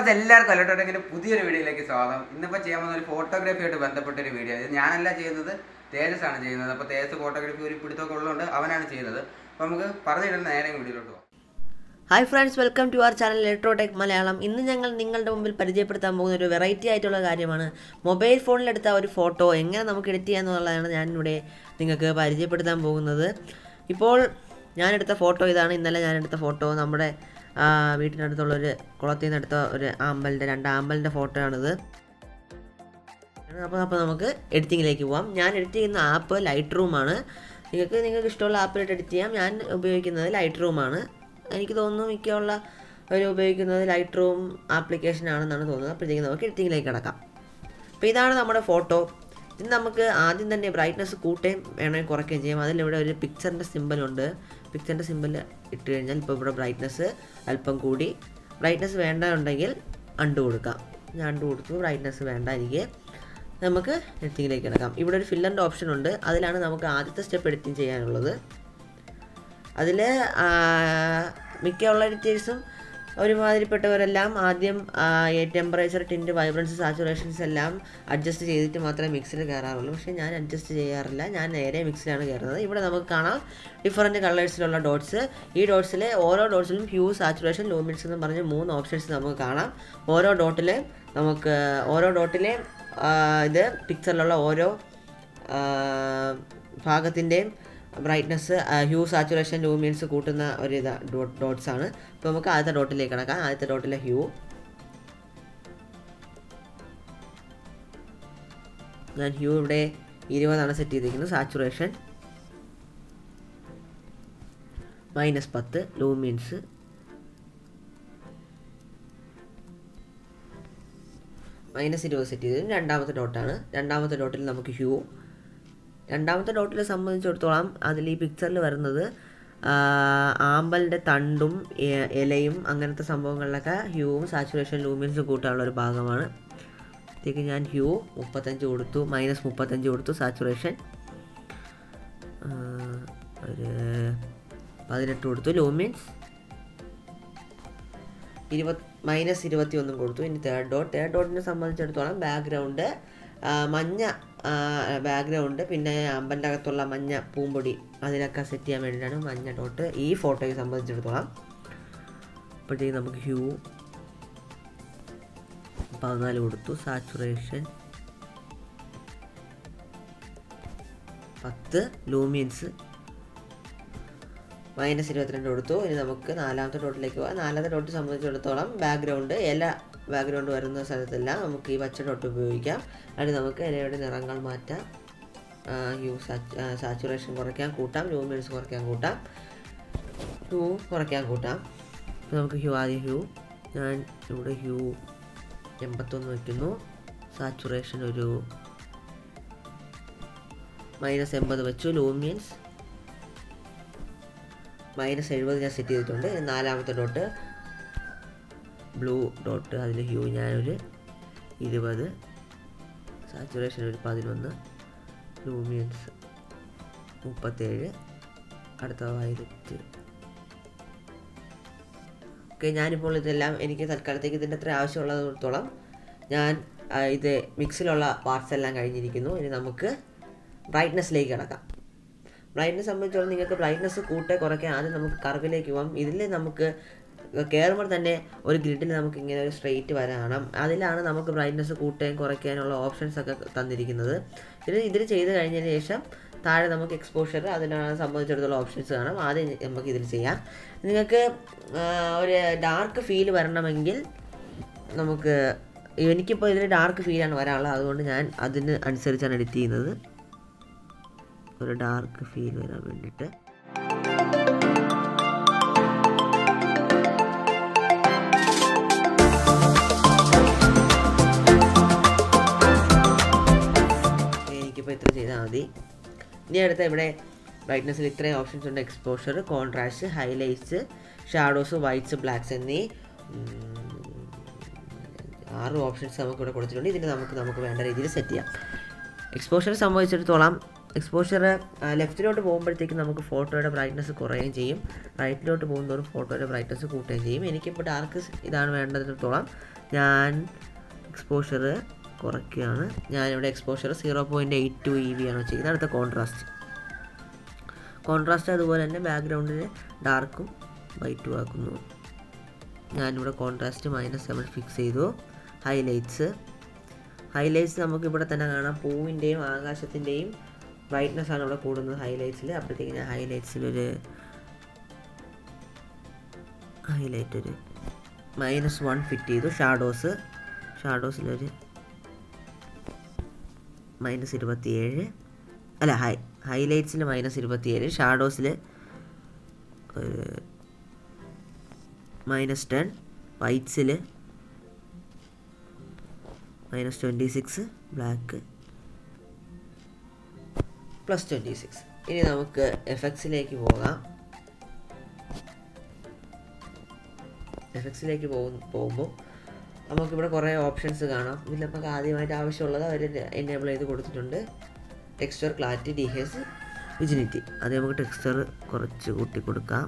നമസ്തേ എല്ലാവർക്കും അല്ലോട്ടെങ്കിലും പുതിയൊരു വീഡിയോയിലേക്ക് സ്വാഗതം ഇന്നിപ്പോൾ ചെയ്യാൻ പോകുന്ന ഒരു ഫോട്ടോഗ്രാഫിയായിട്ട് ബന്ധപ്പെട്ട ഒരു വീഡിയോ ഇത് ഞാനല്ല ചെയ്യുന്നത് തേജസ് ആണ് ചെയ്യുന്നത് അപ്പോൾ തേജസ് ഫോട്ടോഗ്രാഫി ഒരു പിടുത്തമൊക്കെ ഉള്ളതുകൊണ്ട് അവനാണ് ചെയ്യുന്നത് അപ്പോൾ നമുക്ക് പറഞ്ഞിട്ട് നേരെ വീഡിയോയിലോട്ട് പോകാം hi friends welcome to our channel Electrotech Malayalam ഇന്ന് ഞങ്ങൾ നിങ്ങളുടെ മുമ്പിൽ പരിചയപ്പെടുത്താൻ പോകുന്ന ഒരു വെറൈറ്റി ആയിട്ടുള്ള കാര്യമാണ് മൊബൈൽ ഫോണിലെടുത്ത ഒരു ഫോട്ടോ എങ്ങനെ നമുക്ക് എഡിറ്റ് ചെയ്യാമെന്നുള്ളതാണ് ഞാനിവിടെ നിങ്ങൾക്ക് പരിചയപ്പെടുത്താൻ പോകുന്നത് ഇപ്പോൾ ഞാനെടുത്ത ഫോട്ടോ ഇതാണ് ഇന്നലെ ഞാനെടുത്ത ഫോട്ടോ നമ്മുടെ ആ, വീട്ടിനടുത്തുള്ളൊരു കുളത്തിൽ നിന്ന് എടുത്ത ഒരു ആമ്പലിൻ്റെ രണ്ട് ആമ്പലിൻ്റെ ഫോട്ടോ ആണിത് അപ്പോൾ അപ്പോൾ നമുക്ക് എഡിറ്റിങ്ങിലേക്ക് പോവാം ഞാൻ എഡിറ്റ് ചെയ്യുന്ന ആപ്പ് ലൈറ്റ് റൂമാണ് നിങ്ങൾക്ക് നിങ്ങൾക്ക് ഇഷ്ടമുള്ള ആപ്പിലിട്ട് എഡിറ്റ് ചെയ്യാം ഞാൻ ഉപയോഗിക്കുന്നത് ലൈറ്റ് റൂമാണ് എനിക്ക് തോന്നുന്നു മിക്കുള്ള അവർ ഉപയോഗിക്കുന്നത് ലൈറ്റ് റൂം ആപ്ലിക്കേഷൻ ആണെന്നാണ് തോന്നുന്നത് അപ്പോഴത്തേക്കും നമുക്ക് എഡിറ്റിങ്ങിലേക്ക് കിടക്കാം അപ്പോൾ ഇതാണ് നമ്മുടെ ഫോട്ടോ ഇത് നമുക്ക് ആദ്യം തന്നെ ബ്രൈറ്റ്നസ് കൂട്ടുകയും വേണമെങ്കിൽ കുറയ്ക്കുകയും ചെയ്യാം അതിലിവിടെ ഒരു പിക്ചറിൻ്റെ സിമ്പലുണ്ട് പിക്ചറിൻ്റെ സിമ്പൽ ഇട്ട് കഴിഞ്ഞാൽ ഇപ്പോൾ ഇവിടെ ബ്രൈറ്റ്നസ് അല്പം കൂടി ബ്രൈറ്റ്നസ് വേണ്ട ഉണ്ടെങ്കിൽ അണ്ടു കൊടുക്കാം ഞാൻ അണ്ടു കൊടുത്തു ബ്രൈറ്റ്നസ് വേണ്ട എനിക്ക് നമുക്ക് എഡിറ്റിങ്ങിലേക്ക് കിടക്കാം ഇവിടെ ഒരു ഫില്ലറിൻ്റെ ഓപ്ഷൻ ഉണ്ട് അതിലാണ് നമുക്ക് ആദ്യത്തെ സ്റ്റെപ്പ് എഡിറ്റിംഗ് ചെയ്യാനുള്ളത് അതിൽ മിക്കുള്ള എഡിറ്റേഴ്സും ഒരുമാതിരിപ്പെട്ടവരെല്ലാം ആദ്യം ടെമ്പറേച്ചർ ടിൻറ്റ് വൈബ്രൻസ് സാച്ചുറേഷൻസ് എല്ലാം അഡ്ജസ്റ്റ് ചെയ്തിട്ട് മാത്രമേ മിക്സിൽ കയറാറുള്ളൂ പക്ഷേ ഞാൻ അഡ്ജസ്റ്റ് ചെയ്യാറില്ല ഞാൻ നേരെ മിക്സിലാണ് കയറുന്നത് ഇവിടെ നമുക്ക് കാണാം ഡിഫറൻറ്റ് കളേഴ്സിലുള്ള ഡോട്ട്സ് ഈ ഡോട്ട്സിൽ ഓരോ ഡോട്ട്സിലും ഹ്യൂ സാച്ചുറേഷൻ ലൂമിൻസ് എന്ന് പറഞ്ഞ് മൂന്ന് ഓപ്ഷൻസ് നമുക്ക് കാണാം ഓരോ ഡോട്ടിലെ നമുക്ക് ഓരോ ഡോട്ടിലെ ഇത് പിക്ചറിലുള്ള ഓരോ ഭാഗത്തിൻ്റെയും ബ്രൈറ്റ്നസ് ഹ്യൂ സാച്ചുറേഷൻ ലൂമിയൻസ് കൂട്ടുന്ന ഒരു ഇതാ ഡോട്ട്സ് ആണ് അപ്പോൾ നമുക്ക് ആദ്യത്തെ ഡോട്ടിലേക്ക് കിടക്കാം ആദ്യത്തെ ഡോട്ടിലെ ഹ്യൂ ഞാൻ ഹ്യൂ ഇവിടെ ഇരുപതാണ് സെറ്റ് ചെയ്തിരിക്കുന്നത് സാച്ചുറേഷൻ മൈനസ് പത്ത് ലൂമിയൻസ് മൈനസ് ഇരുപത് സെറ്റ് ചെയ്തത് രണ്ടാമത്തെ ഡോട്ടാണ് രണ്ടാമത്തെ ഡോട്ടിൽ നമുക്ക് ഹ്യൂ രണ്ടാമത്തെ ഡോട്ടിനെ സംബന്ധിച്ചിടത്തോളം അതിൽ ഈ പിക്ചറിൽ വരുന്നത് ആമ്പലിൻ്റെ തണ്ടും എ- ഇലയും അങ്ങനത്തെ സംഭവങ്ങളിലൊക്കെ ഹ്യൂവും സാച്ചുറേഷൻ ലൂമിയൻസും കൂട്ടാനുള്ള ഒരു ഭാഗമാണ് അത്തേക്ക് ഞാൻ ഹ്യൂ മുപ്പത്തഞ്ച് കൊടുത്തു മൈനസ് മുപ്പത്തഞ്ച് കൊടുത്തു സാച്ചുറേഷൻ ഒരു പതിനെട്ട് കൊടുത്തു ലൂമിയൻസ് ഇരുപത് മൈനസ് ഇരുപത്തി ഒന്നും കൊടുത്തു ഇനി തേർഡ് ഡോട്ട് തേർഡ് ഡോട്ടിനെ സംബന്ധിച്ചിടത്തോളം ബാക്ക്ഗ്രൗണ്ട് മഞ്ഞ ബാക്ക്ഗ്രൗണ്ട് പിന്നെ അമ്പൻ്റെ അകത്തുള്ള മഞ്ഞ പൂമ്പൊടി അതിനൊക്കെ സെറ്റ് ചെയ്യാൻ വേണ്ടിയിട്ടാണ് മഞ്ഞ ഡോട്ട് ഈ ഫോട്ടോയെ സംബന്ധിച്ചിടത്തോളം അപ്പോഴത്തേക്ക് നമുക്ക് ഹ്യൂ പതിനാല് കൊടുത്തു സാച്ചുറേഷൻ പത്ത് ലൂമിയൻസ് മൈനസ് ഇരുപത്തിരണ്ട് കൊടുത്തു ഇനി നമുക്ക് നാലാമത്തെ ഡോട്ടിലേക്ക് പോകാം നാലാമത്തെ ഡോട്ട് സംബന്ധിച്ചിടത്തോളം ബാക്ക്ഗ്രൗണ്ട് ഇല ബാക്ക്ഗ്രൗണ്ട് വരുന്ന സ്ഥലത്തെല്ലാം നമുക്ക് ഈ പച്ച ഡോട്ട് ഉപയോഗിക്കാം അതിന് നമുക്ക് ഇലയുടെ നിറങ്ങൾ മാറ്റാം ഹ്യൂ സാച്ചുറേഷൻ കുറയ്ക്കാൻ കൂട്ടാം ലൂമിയൻസ് കുറയ്ക്കാൻ കൂട്ടാം ഹ്യൂ കുറയ്ക്കാൻ കൂട്ടാം അപ്പോൾ നമുക്ക് ഹ്യൂ ആദ്യം ഹ്യൂ ഞാൻ ഇവിടെ ഹ്യൂ എൺപത്തൊന്ന് വയ്ക്കുന്നു സാച്ചുറേഷൻ ഒരു മൈനസ് എൺപത് വെച്ചു ലൂമിയൻസ് മൈനസ് എഴുപത് ഞാൻ സെറ്റ് ചെയ്തിട്ടുണ്ട് ഇനി നാലാമത്തെ ഡോട്ട് ബ്ലൂ ഡോട്ട് അതിൽ ഹ്യൂ ഞാനൊരു ഇരുപത് സാച്ചുറേഷൻ ഒരു പതിനൊന്ന് ലൂമിയൻസ് മുപ്പത്തേഴ് അടുത്ത വയലറ്റ് ഓക്കെ ഞാനിപ്പോൾ ഇതെല്ലാം എനിക്ക് തൽക്കാലത്തേക്ക് ഇതിൻ്റെ അത്ര ആവശ്യമുള്ളതിടത്തോളം ഞാൻ ആ, ഇത് മിക്സിലുള്ള പാർട്സ് എല്ലാം കഴിഞ്ഞിരിക്കുന്നു ഇനി നമുക്ക് ബ്രൈറ്റ്നസ്സിലേക്ക് കിടക്കാം ബ്രൈറ്റ്നസ് സംബന്ധിച്ചോളം നിങ്ങൾക്ക് ബ്രൈറ്റ്നസ് കൂട്ടെ കുറയ്ക്കാൻ ആദ്യം നമുക്ക് കർവിലേക്ക് പോകാം ഇതിൽ നമുക്ക് കയറുമ്പോൾ തന്നെ ഒരു ഗ്രിഡിൽ നമുക്ക് ഇങ്ങനെ ഒരു സ്ട്രെയിറ്റ് വരണം അതിലാണ് നമുക്ക് ബ്രൈറ്റ്നസ് കൂട്ടുകയും കുറയ്ക്കാനുള്ള ഓപ്ഷൻസ് ഒക്കെ തന്നിരിക്കുന്നത് ഇത് ഇതിൽ ചെയ്ത് കഴിഞ്ഞതിന് ശേഷം താഴെ നമുക്ക് എക്സ്പോഷർ അതിനാണ് സംബന്ധിച്ചിടത്തോളം ഓപ്ഷൻസ് കാണാം ആദ്യം നമുക്ക് ഇതിൽ ചെയ്യാം നിങ്ങൾക്ക് ആ, ഒരു ഡാർക്ക് ഫീൽ വരണമെങ്കിൽ നമുക്ക് എനിക്കിപ്പോൾ ഇതിൽ ഡാർക്ക് ഫീലാണ് വരാനുള്ളത് അതുകൊണ്ട് ഞാൻ അതിന് അനുസരിച്ചാണ് എഡിറ്റ് ചെയ്യുന്നത് ഒരു ഡാർക്ക് ഫീൽ വരാൻ വേണ്ടിയിട്ട് എനിക്കിപ്പോൾ ഇത്ര ചെയ്താൽ മതി ഇനി അടുത്ത ഇവിടെ ബ്രൈറ്റ്നസ്സിൽ ഇത്രയും ഓപ്ഷൻസ് ഉണ്ട് exposure contrast highlights shadows whites blacks എന്നീ ഉം, ആറ് ഓപ്ഷൻസ് നമുക്ക് ഇവിടെ കൊടുത്തിട്ടുണ്ട് ഇതിന് നമുക്ക് നമുക്ക് വേണ്ട രീതിയിൽ സെറ്റ് ചെയ്യാം എക്സ്പോഷർ സംബന്ധിച്ചിടത്തോളം എക്സ്പോഷർ ലെഫ്റ്റിലോട്ട് പോകുമ്പോഴത്തേക്കും നമുക്ക് ഫോട്ടോയുടെ ബ്രൈറ്റ്നസ് കുറയുകയും ചെയ്യും റൈറ്റിലോട്ട് പോകുന്നതോറും ഫോട്ടോയുടെ ബ്രൈറ്റ്നസ് കൂട്ടുകയും ചെയ്യും എനിക്കിപ്പോൾ ഡാർക്ക് ഇതാണ് വേണ്ടതിടത്തോളം ഞാൻ എക്സ്പോഷർ കുറയ്ക്കുകയാണ് ഞാനിവിടെ exposure zero point eight two E V ആണ് വെച്ചിരിക്കുന്നത് അടുത്ത കോൺട്രാസ്റ്റ് കോൺട്രാസ്റ്റ് അതുപോലെ തന്നെ ബാക്ക്ഗ്രൗണ്ടിൽ ഡാർക്കും വൈറ്റും ആക്കുന്നു ഞാനിവിടെ കോൺട്രാസ്റ്റ് മൈനസ് സെവൻ ഫിക്സ് ചെയ്തു ഹൈലൈറ്റ്സ് ഹൈലൈറ്റ്സ് നമുക്ക് ഇവിടെ തന്നെ കാണാം പൂവിൻ്റെയും ആകാശത്തിൻ്റെയും ബ്രൈറ്റ്നസ് ആണ് ഇവിടെ കൂടുന്നത് ഹൈലൈറ്റ്സിൽ അപ്പോഴത്തേക്ക് ഞാൻ ഹൈലൈറ്റ്സിലൊരു ഹൈലൈറ്റ് ഒരു മൈനസ് വൺ ഫിറ്റ് ചെയ്തു ഷാഡോസ് ഷാഡോസിലൊരു മൈനസ് ഇരുപത്തിയേഴ് അല്ല ഹൈ ഹൈലൈറ്റ്സിൽ മൈനസ് ഇരുപത്തിയേഴ് ഷാഡോസിൽ ഒരു മൈനസ് ടെൻ വൈറ്റ്സിൽ minus twenty six black plus twenty six ഇനി നമുക്ക് എഫക്ട്സിലേക്ക് പോകാം എഫക്ട്സിലേക്ക് പോകും പോകുമ്പോൾ നമുക്കിവിടെ കുറേ ഓപ്ഷൻസ് കാണാം ഇതിൽ നമുക്ക് ആദ്യമായിട്ട് ആവശ്യമുള്ളത് അവർ എനേബിൾ ചെയ്ത് കൊടുത്തിട്ടുണ്ട് ടെക്സ്ചർ ക്ലാരിറ്റി ഡിഹേസ് വിജിനിറ്റി അത് നമുക്ക് ടെക്സ്ചർ കുറച്ച് കൂട്ടി കൊടുക്കാം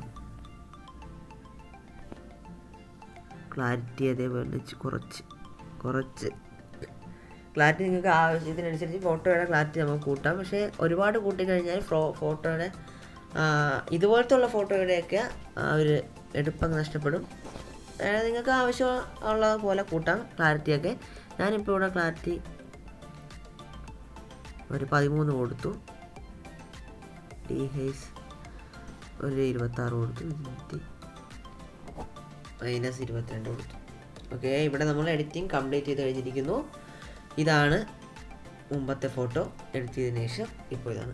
ക്ലാരിറ്റി അതേപോലെ വെച്ച് കുറച്ച് കുറച്ച് ക്ലാരിറ്റി നിങ്ങൾക്ക് ആവശ്യത്തിനനുസരിച്ച് ഫോട്ടോയുടെ ക്ലാരിറ്റി നമുക്ക് കൂട്ടാം പക്ഷേ ഒരുപാട് കൂട്ടിക്കഴിഞ്ഞാൽ ഫോ ഫോട്ടോയുടെ ആ, ഇതുപോലത്തെ ഉള്ള ഫോട്ടോയുടെയൊക്കെ ഒരു എടുപ്പങ്ങ് നഷ്ടപ്പെടും അതായത് നിങ്ങൾക്ക് ആവശ്യമുള്ള പോലെ കൂട്ടാം ക്ലാരിറ്റിയൊക്കെ ഞാനിപ്പോൾ ഇവിടെ ക്ലാരിറ്റി ഒരു പതിമൂന്ന് കൊടുത്തു ഡി ഹൈസ് ഒരു ഇരുപത്താറ് കൊടുത്തു ഇരുപത്തി മൈനസ് ഇരുപത്തിരണ്ട് കൊടുത്തു ഓക്കെ ഇവിടെ നമ്മൾ എഡിറ്റിംഗ് കംപ്ലീറ്റ് ചെയ്ത് കഴിഞ്ഞിരിക്കുന്നു ഇതാണ് മുമ്പത്തെ ഫോട്ടോ എഡിറ്റ് ചെയ്തതിന് ശേഷം ഇപ്പോൾ ഇതാണ്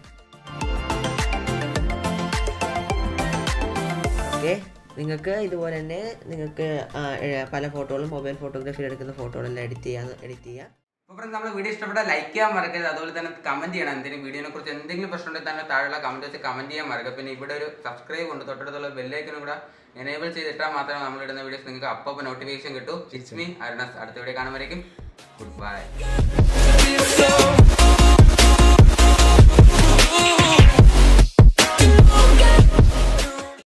ഓക്കെ നിങ്ങൾക്ക് ഇതുപോലെ തന്നെ നിങ്ങൾക്ക് ആ, ഏ, പല ഫോട്ടോകളും മൊബൈൽ ഫോട്ടോഗ്രാഫി എടുക്കുന്ന ഫോട്ടോകളെല്ലാം എഡിറ്റ് ചെയ്യാൻ എഡിറ്റ് ചെയ്യാം അപ്പോൾ ഫ്രണ്ട്സ് നമ്മുടെ വീഡിയോ ഇഷ്ടപ്പെട്ടാൽ ലൈക്ക് ചെയ്യാൻ മറക്കരുത് അതുപോലെ തന്നെ കമന്റ് ചെയ്യണം എന്തെങ്കിലും വീഡിയോനെ കുറിച്ച് എന്തെങ്കിലും പ്രശ്നം ഉണ്ടെങ്കിൽ തന്നെ താഴെയുള്ള കമന്റ് വെച്ച് കമന്റ് ചെയ്യാൻ മറക്കുക പിന്നെ ഇവിടെ ഒരു സബ്സ്ക്രൈബ് ഉണ്ട് തൊട്ടടുത്തുള്ള ബെല്ലൈക്കനും കൂടെ എനേബിൾ ചെയ്തിട്ടാൽ മാത്രമേ നമ്മൾ ഇടുന്ന വീഡിയോസ് നിങ്ങൾക്ക് അപ്പോൾ നോട്ടിഫിക്കേഷൻ കിട്ടൂ ഇറ്റ്സ് മീ അരുണസ് അടുത്ത വീഡിയോ കാണുമ്പോഴേക്കും ഗുഡ് ബൈ so